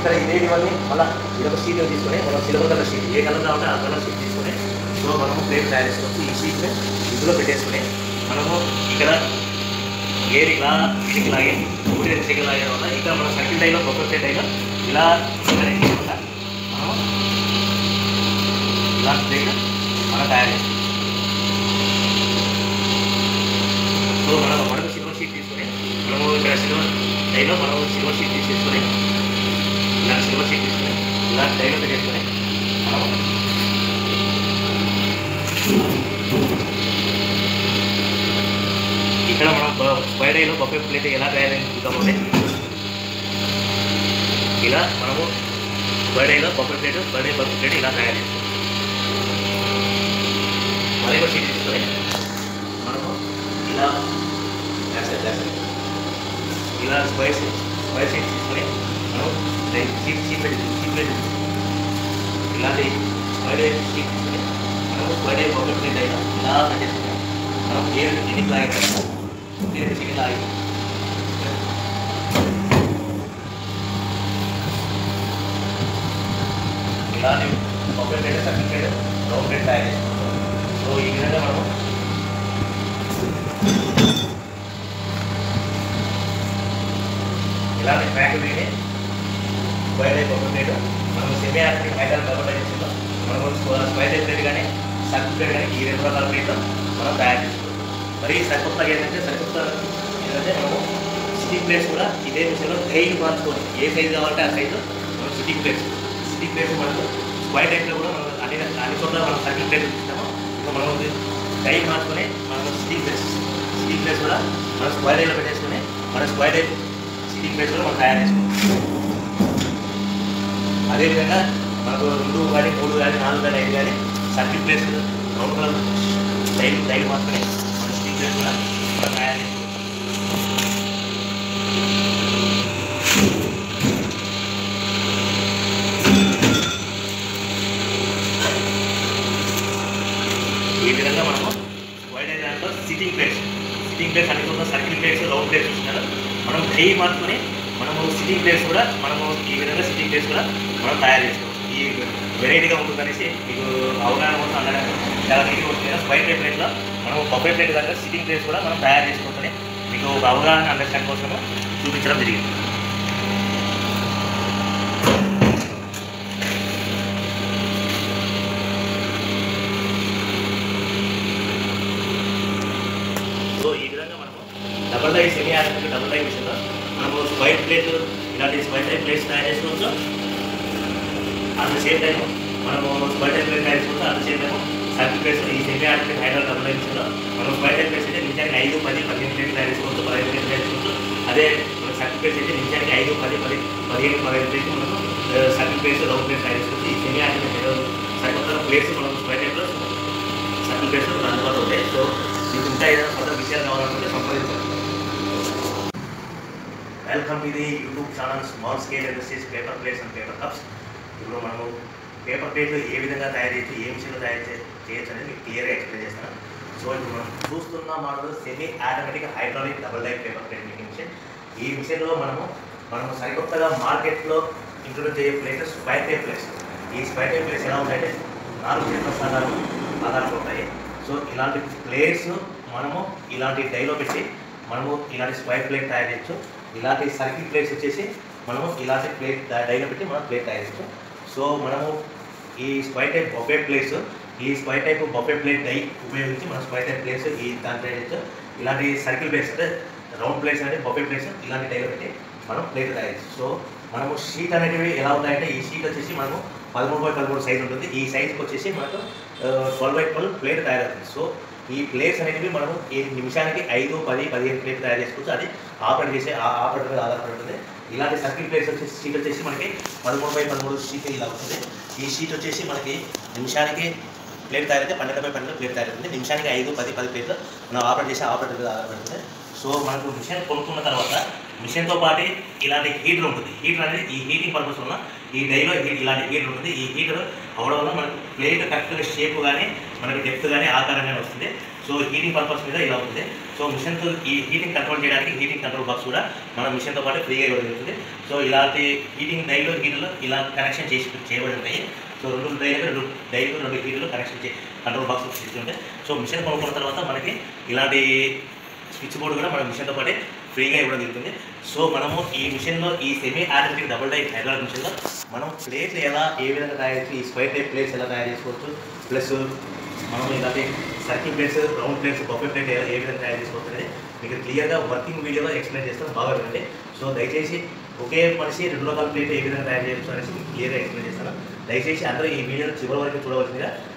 ఇక్కడ ఇదే ఇవన్నీ మళ్ళీ ఇదొక షీట్ తీసుకొని మనం సిల్వర్ కలర్ షీట్ ఏ కలర్ కావాలంటే ఆ కలర్ షీట్ తీసుకొని సో మనము ప్లేట్ తయారు చేసుకోవచ్చు ఈ షీట్ని ఇందులో పెట్టేసుకొని మనము ఇక్కడ గేర్ ఇలా ఇటుకి లాగే ఒకటి రెండు సెకండ్ లాగే వల్ల ఇక్కడ మన సర్కిల్ టైలో ఒక ప్లేట్ అయినా ఇలా ఇలా చేయకుండా మనం ఇలా ప్లేట్ మనం తయారు చేస్తాం సో మనం మనకు సిల్వర్ షీట్ తీసుకొని మనము ఇక్కడ సిల్వర్ డైలో మనం సిల్వర్ షీట్ తీసేసుకొని ఇలా సిల్వర్ షీట్ తీసుకొని ఇలా డైలో పెట్టేసుకొని మనం ఇక్కడ మనం స్క్వైర్ డైలో బొఫే ప్లేట్ ఎలా తయారైంది చూద్దామంటే ఇలా మనము స్క్వైర్ డైలో buffet plate square die buffet plate ఇలా తయారు చేస్తాం మళ్ళీ ఒక షీట్ తీసుకొని మనము ఇలా చేస్తే చేస్తే ఇలా స్క్వైర్ షీట్ స్క్వైర్ షీట్ తీసుకొని మనం షీట్ షీట్ పెట్టి షీట్ పెట్టి ఇలాంటి స్క్వైర్ షీట్ తీసుకొని మనం స్క్వైర్ బొఫే ప్లేట్ అయినా ఇలా పెట్టేసుకొని మనం ఏ ఎన్ని లాగే ఏ చికెన్ లాగే ఇలాంటి buffet plate circle plate round plate తయారు చేసుకుంటాం సో ఈ విధంగా మనం ఇలాంటి ట్రాక్ వీడి స్క్వైర్ టైప్ ఒక ప్లేట్ మనం సెమీ ఆర్టిక్ హైదర్ డబులైజేషన్లో మనం స్క్వైర్ టైప్ ప్లేట్ కానీ సర్కిల్ ప్లేట్ కానీ ఈ రెండు రకాల ప్లేట్లు మనం తయారు చేసుకోవాలి మరి సరికొత్తగా ఏంటంటే సరికొత్త ఏంటంటే మనము సిట్టింగ్ ప్లేట్స్ కూడా ఇదే విషయంలో గైడ్ మార్చుకొని ఏ సైజు కావాలంటే ఆ సైజు మనం సిట్టింగ్ ప్లేట్స్ సిట్టింగ్ ప్లేట్స్ మనకు స్క్వైర్ టైప్లో కూడా మనం అన్ని అన్ని చోట్ల మనం సర్కిల్ ప్లేట్ ఇస్తాము ఇంకా మనం గైడ్ మార్చుకొని మనం సిట్టింగ్ ప్లేట్స్ సిట్టింగ్ ప్లేట్స్ కూడా మనం స్క్వైర్ టైప్లో పెట్టేసుకొని మన స్క్వైర్ టైప్ సిట్టింగ్ ప్లేట్స్ కూడా మనం తయారు చేసుకోవాలి అదేవిధంగా మనకు రెండు కానీ మూడు కానీ నాలుగు కానీ ఐదు కానీ circle place round colour line line మాత్రమే మన స్టిక్ ప్లేస్ కూడా మనం తయారు చేసుకోవాలి ఈ విధంగా మనము వైడ్ దాంట్లో సిట్టింగ్ ప్లేస్ సిట్టింగ్ ప్లేస్ అన్ని చోట్ల సర్కిల్ ప్లేస్ రౌండ్ ప్లేస్ ఇస్తున్నారు మనం డై మార్చుకొని మనము సిట్టింగ్ ప్లేస్ కూడా మనము ఈ విధంగా సిట్టింగ్ ప్లేస్ కూడా మనం తయారు చేసుకోవాలి ఈ వెరైటీగా ఉంటుంది అనేసి మీకు అవగాహన కోసం అనడం చాలా నీట్గా ఉంటుంది స్క్వైర్ ప్లేట్ ప్లేట్లో మనం బొబ్బై ప్లేట్ దాకా సిట్టింగ్ ప్లేస్ కూడా మనం తయారు చేసుకుంటే మీకు ఒక అవగాహన అండర్స్టాండ్ కోసము చూపించడం జరిగింది సో ఈ విధంగా మనము డబల్ డై సెమీ ఆర్టిఫిక్ డబల్ డై విషయంలో మనము స్క్వైర్ ప్లేట్ ఇలాంటి స్క్వైర్ టైప్ ప్లేట్స్ తయారు చేసుకోవచ్చు అట్ ద సేమ్ టైం మనము స్క్వైర్ టైప్ ప్లేట్ తయారు చేసుకోవచ్చు at the same time circle plates ఈ సెమీ ఆర్టిఫిక్ హైడ్రల్ డబల్ డై విషయంలో మనం స్క్వైర్ టైప్ ప్లేట్స్ అయితే నిమిషానికి ఐదు పది పదిహేను ప్లేట్లు తయారు చేసుకోవచ్చు పదిహేను ప్లేట్లు తయారు చేసుకోవచ్చు అదే మన సర్కిల్ ప్లేట్స్ అయితే నిమిషానికి ఐదు పది పది పదిహేను పదిహేను ప్లేట్లు మనము సర్కిల్ ప్లేట్స్ రౌండ్ ప్లేట్స్ తయారు చేసుకోవచ్చు ఈ సెమీ ఆర్టిఫిక్ హైడ్రల్ సరికొత్త ప్లేట్స్ మనం స్క్వైర్ టైప్లో సర్కిల్ ప్లేట్స్ అందుబాటులో ఉంటాయి సో మీకు ఇంకా ఏదైనా కొత్త విషయాలు కావాలనుకుంటే సంప్రదించండి welcome to the YouTube channel small scale industries paper plates and paper cups ఇప్పుడు మనము పేపర్ ప్లేట్లు ఏ విధంగా తయారు చేయొచ్చు ఏ మిషన్లో తయారు చే- చేయొచ్చు అనేది మీకు క్లియర్గా ఎక్స్ప్లెయిన్ చేస్తాను సో ఇప్పుడు మనం చూస్తున్న model semi automatic hydraulic double die paper plate making machine ఈ మిషన్లో మనము మనము సరికొత్తగా మార్కెట్లో ఇంట్రొడ్యూస్ చేయే ప్లేట్స్ స్క్వైర్ టైప్ ప్లేట్స్ ఈ స్క్వైర్ టైప్ ప్లేట్స్ ఎలా ఉంటాయంటే నాలుగు చేతుల సాధారణ ఆధారాలు ఉంటాయి సో ఇలాంటి ప్లేట్స్ మనము ఇలాంటి డైలో పెట్టి మనము ఇలాంటి స్క్వైర్ ప్లేట్ తయారు చేయొచ్చు ఇలాంటి సర్కిల్ ప్లేట్స్ వచ్చేసి మనము ఇలాంటి ప్లేట్ డైలో పెట్టి మనం ప్లేట్ తయారు చేయొచ్చు సో మనము ఈ స్క్వైర్ టైప్ బొఫే ప్లేట్స్ ఈ square type buffet plate die ఉపయోగించి మనం స్క్వైర్ టైప్ ప్లేట్స్ ఈ దాని తయారు చేయొచ్చు ఇలాంటి సర్కిల్ ప్లేట్స్ అంటే రౌండ్ ప్లేట్స్ అంటే బొఫే ప్లేట్స్ ఇలాంటి డైలో పెట్టి మనం ప్లేట్ తయారు చేయొచ్చు సో మనము షీట్ అనేటివి ఎలా ఉంటాయంటే ఈ షీట్ వచ్చేసి మనము పదమూడు బై పదమూడు సైజ్ ఉంటుంది ఈ సైజ్కి వచ్చేసి మనకు ట్వెల్వ్ బై ట్వెల్వ్ ప్లేట్ తయారవుతుంది సో ఈ ప్లేట్స్ అనేవి మనము ఈ నిమిషానికి ఐదు పది పదిహేను ప్లేట్ తయారు చేసుకోవచ్చు అది ఆపరేట్ చేసే ఆ ఆపరేటర్ మీద ఆధారపడి ఉంటుంది ఇలాంటి సర్కిల్ ప్లేట్స్ వచ్చేసి షీట్ వచ్చేసి మనకి పదమూడు బై పదమూడు షీట్ ఇలా ఉంటుంది ఈ షీట్ వచ్చేసి మనకి నిమిషానికి ప్లేట్ తయారైతే పన్నెండు బై పన్నెండు ప్లేట్ తయారవుతుంది నిమిషానికి ఐదు పది పది ప్లేట్లు మనం ఆపరేట్ చేసే ఆపరేటర్ మీద ఆధారపడుతుంది సో మనకు మిషన్ కొనుక్కున్న తర్వాత మిషన్తో పాటు ఇలాంటి హీటర్ ఉంటుంది హీటర్ అనేది ఈ హీటింగ్ పర్పస్ వల్ల ఈ డైలో హీట్ ఇలాంటి హీటర్ ఉంటుంది ఈ హీటర్ అవడం వల్ల మనకు ప్లేట్ కరెక్ట్గా షేప్ కానీ మనకి డెప్త్ కానీ ఆకారం కానీ వస్తుంది సో హీటింగ్ పర్పస్ మీద ఇలా ఉంటుంది సో మిషన్తో ఈ హీటింగ్ కంట్రోల్ చేయడానికి హీటింగ్ కంట్రోల్ బాక్స్ కూడా మన మిషన్తో పాటు ఫ్రీగా ఇవ్వడం జరుగుతుంది సో ఇలాంటి హీటింగ్ డైలో హీటర్లో ఇలా కనెక్షన్ చేసి చేయబడి ఉంటాయి సో రెండు డైలు రెండు డైలు రెండు హీటర్లు కనెక్షన్ చే కంట్రోల్ బాక్స్ ఇస్తూ ఉంటాయి సో మిషన్ కొనుక్కున్న తర్వాత మనకి ఇలాంటి స్విచ్ బోర్డు కూడా మన మిషన్తో పాటే ఫ్రీగా ఇవ్వడం జరుగుతుంది సో మనము ఈ మిషన్లో ఈ semi automatic double die hydraulic మిషన్లో మనం ప్లేట్లు ఎలా ఏ విధంగా తయారు చేసి ఈ స్క్వైర్ టైప్ ప్లేట్స్ ఎలా తయారు చేసుకోవచ్చు ప్లస్ మనం ఇలాంటి circle plates round plates buffet plate ఎలా ఏ విధంగా తయారు చేసుకోవచ్చు అనేది మీకు క్లియర్గా వర్కింగ్ వీడియోలో ఎక్స్ప్లెయిన్ చేస్తాం బాగా వినండి సో దయచేసి ఒకే మనిషి రెండు రకాల ప్లేట్ ఏ విధంగా తయారు చేయొచ్చు అనేసి మీకు క్లియర్గా ఎక్స్ప్లెయిన్ చేస్తాను దయచేసి అందరూ ఈ వీడియోని చివరి వరకు చూడవలసిందిగా